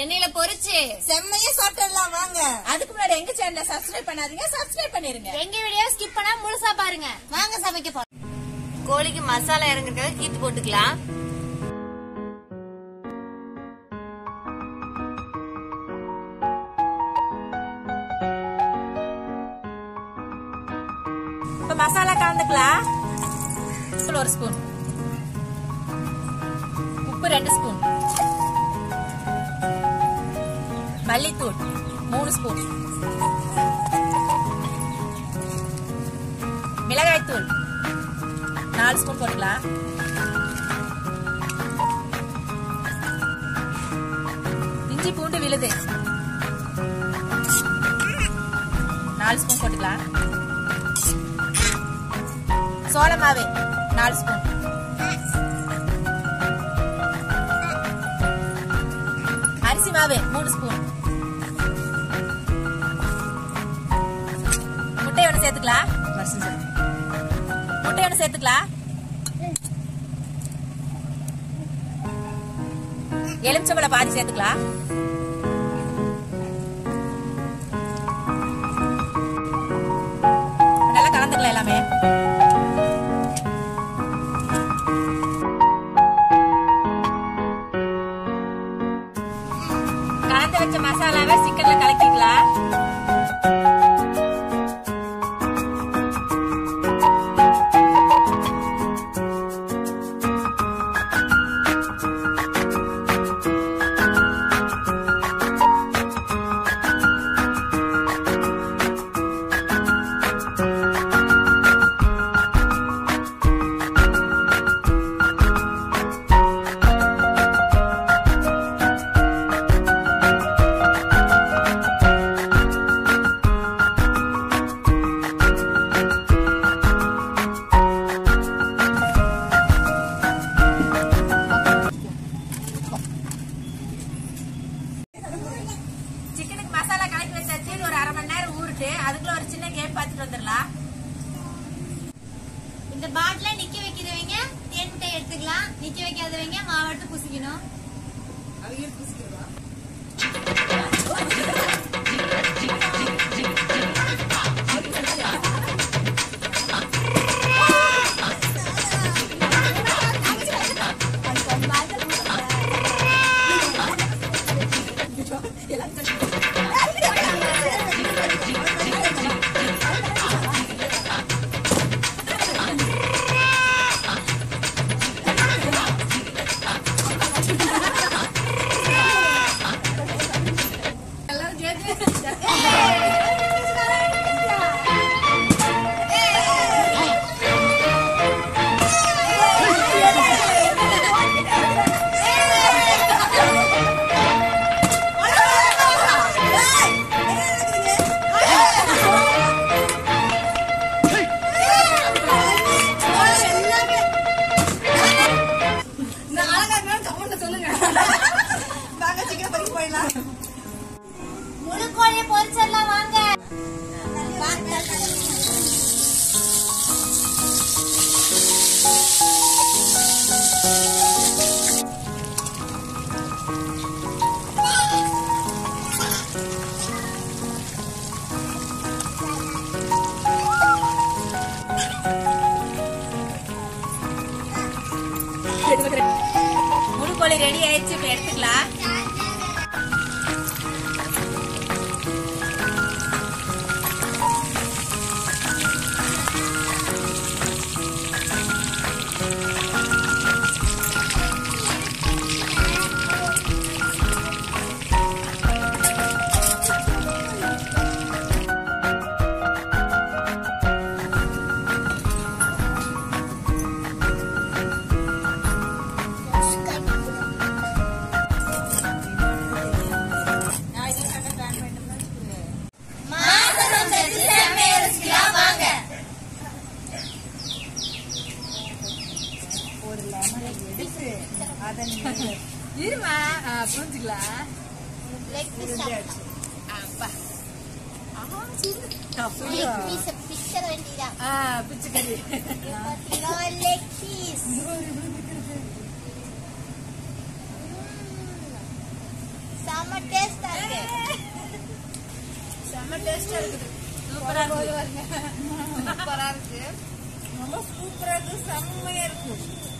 எண்ணெயில பொரிச்சு செம்மையா சாப்பிட்டுடலாம் வாங்க அதுக்கு முன்னாடி எங்க சேனல சப்ஸ்கிரைப் பண்ணாதீங்க சப்ஸ்கிரைப் பண்ணிருங்க எங்க வீடியோ ஸ்கிப் பண்ணா முழுசா பாருங்க வாங்க சமைக்க போறோம் கோழிக்கு மசாலா இறங்குறதுக்கு கீத்து போட்டுக்கலாம் இப்ப மசாலா கலந்துக்கலாம் உப்பு ஒரு ஸ்பூன் உப்பு ரெண்டு ஸ்பூன் மல்லித்தூள் மூணு ஸ்பூன் மிளகாய்த்தூள் நாலு ஸ்பூன் போட்டுக்கலாம் இஞ்சி பூண்டு விழுது நாலு ஸ்பூன் போட்டுக்கலாம் சோள மாவு நாலு ஸ்பூன் அரிசி மாவு மூணு ஸ்பூன் முட்டை ஒன்று சேர்த்துக்கலாம் முட்டை ஒன்று சேர்த்துக்கலாம் எலுமிச்சம்பழம் பாதி சேர்த்துக்கலாம் நல்லா கலந்துக்கலாம் எல்லாமே கலந்து வச்ச மசாலாவை சிக்கன்ல கலக்கிக்கலாம் சிக்கனுக்கு மசாலா கலக்கி வச்சாச்சு இது ஒரு அரை மணி நேரம் ஊறுட்டு அதுக்குள்ள ஒரு சின்ன கேம் பார்த்துட்டு வந்துடலாம் இந்த பாட்டில நிக்க வைக்கிறவங்க தேன் முட்டை எடுத்துக்கலாம் நிக்க வைக்காதவங்க மாவட்டு பூசிக்கணும் நான் அழகா இருந்தாலும் கமெண்ட்ல சொல்லுங்க வாங்க சிக்கன் பறிக்க போயிடலாம் முழு கோழியை பொரிச்சிடலாம் வாங்க முழு கோழி ரெடி ஆயிடுச்சு இப்ப எடுத்துக்கலாம் மாசம் செஞ்சு செம்மையா ருசிக்கலாம் வாங்க இருமா புரிஞ்சுக்கலாம் லெக் பீஸ் அப்பா லெக் பீஸ் பிச்சர வேண்டியதா பிச்சுக்கறி பாத்தீங்களா லெக் பீஸ் செம்ம செம்ம டேஸ்டா இருக்கு செம்ம டேஸ்டா இருக்குது சூப்பரா இருக்கு சூப்பரா இருக்கு ரொம்ப சூப்பரா இருக்கு செம்மையா இருக்கு